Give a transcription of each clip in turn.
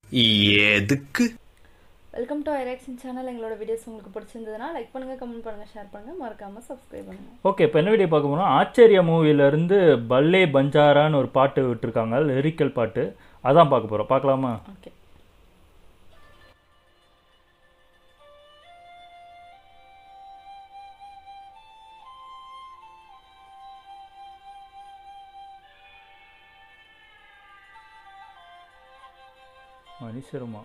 எதுக்கு welcome to ஐராக்ஸின் channel எங்களோட வீடியோஸ் உங்களுக்கு பிடிச்சிருந்ததுன்னா லைக் பண்ணுங்க கமெண்ட் பண்ணுங்க ஷேர் பண்ணுங்க மறக்காம சப்ஸ்கிரைப் பண்ணுங்க ஓகே இப்போ என்ன வீடியோ பார்க்க போறோம் ஆச்சரிய மூவிலேருந்து பல்லே பஞ்சாரான்னு ஒரு பாட்டு விட்டுருக்காங்க லிரிக்கல் பாட்டு அதான் பார்க்க போகிறோம் பார்க்கலாமா ஓகே மனுஷருமா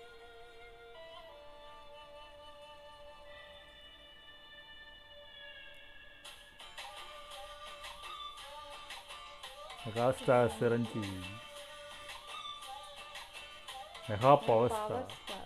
megastar Chiranjeevi mega power star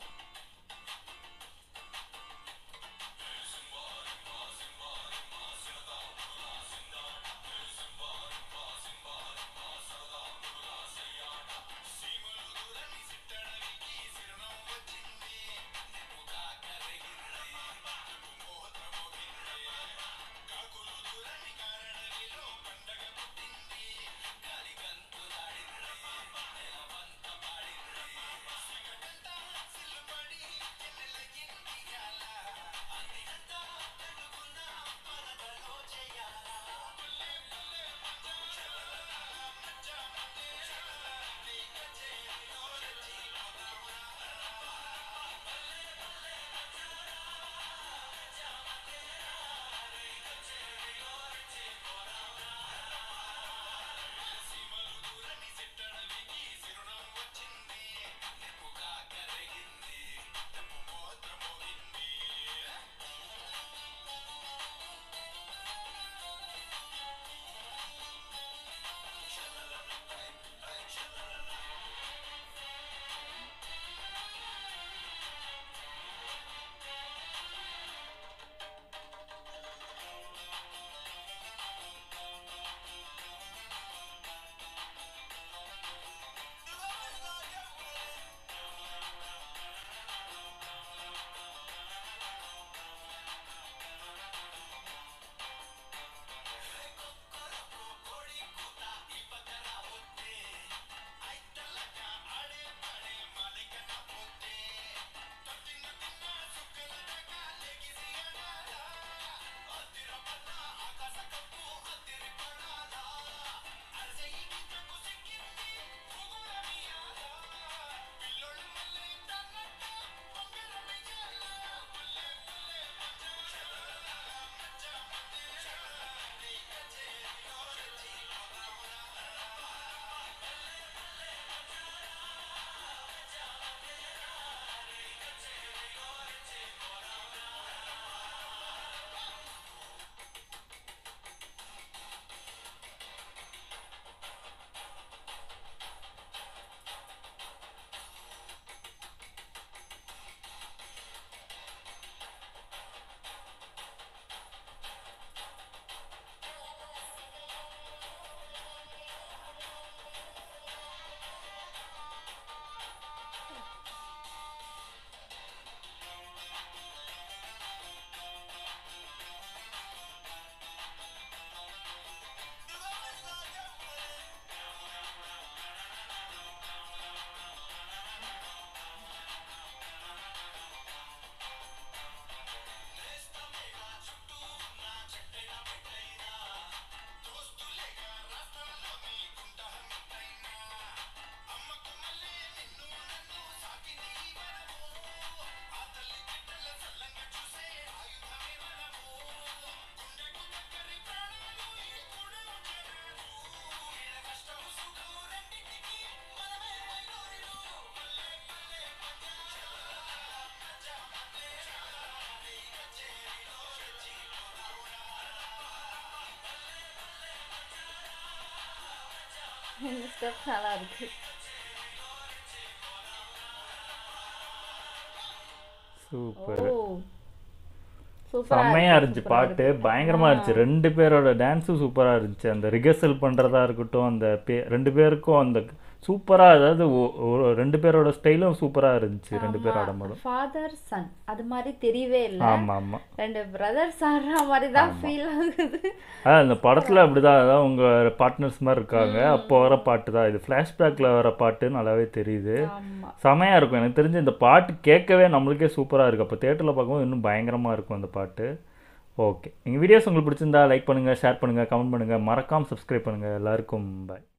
இந்த ஸ்டெப் நல்லா இருக்கு சூப்பர் ஓ சூப்பரா செம்மையா இருந்துச்சு பாட்டு பயங்கரமா இருந்துச்சு ரெண்டு பேரோட டான்ஸும் சூப்பரா இருந்துச்சு அந்த ரிகர்சல் பண்றதா இருக்கட்டும் அந்த பே ரெண்டு பேருக்கும் அந்த சூப்பராக அதாவது ஒ- ஒரு ரெண்டு பேரோட ஸ்டைலும் சூப்பராக இருந்துச்சு ரெண்டு பேர் ஆடும்போதும் ஃபாதர் சன் அது மாதிரி தெரியவே இல்லை ஆமாம் ஆமாம் ரெண்டு பிரதர்ஸ் ஆடுற மாதிரி தான் ஃபீல் ஆகுது அதான் இந்த படத்தில் அப்படிதான் அதான் உங்கள் பார்ட்னர்ஸ் மாதிரி இருக்காங்க அப்போ வர பாட்டு தான் இது ஃப்ளாஷ்பேக்கில் வர பாட்டு நல்லாவே தெரியுது ஆமா செமையாக இருக்கும் எனக்கு தெரிஞ்சு இந்த பாட்டு கேட்கவே நம்மளுக்கே சூப்பராக இருக்கும் அப்போ தேட்டரில் பார்க்கும்போது இன்னும் பயங்கரமாக இருக்கும் அந்த பாட்டு ஓகே எங்கள் வீடியோஸ் உங்களுக்கு பிடிச்சிருந்தா லைக் பண்ணுங்கள் ஷேர் பண்ணுங்கள் கமெண்ட் பண்ணுங்கள் மறக்காமல் சப்ஸ்கிரைப் பண்ணுங்கள் எல்லாருக்கும் பாய்